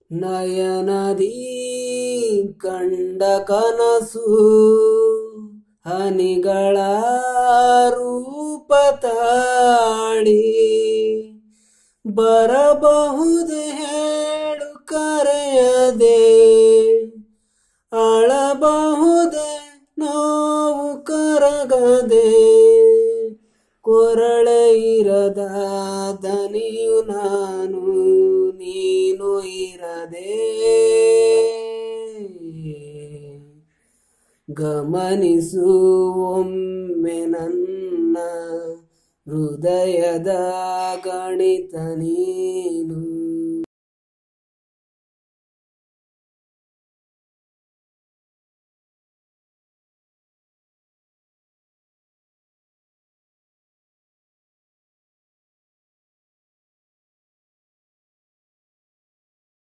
ನಯನದಿ ಕಂಡ ಕನಸು ಹನಿಗಳ ರೂಪ ತಾಳಿ ಬರಬಹುದು ಹೇಳು ಕರೆಯದೆ ಅಳಬಹುದೆ ನೋವು ಕರಗದೆ ಕೊರಳೆ ಇರದ ದನಿಯು ನಾನು ನೀನು ಇರದೆ ಗಮನಿಸು ಒಮ್ಮೆ ನನ್ನ ಹೃದಯದ ಗಣಿತ ನೀನು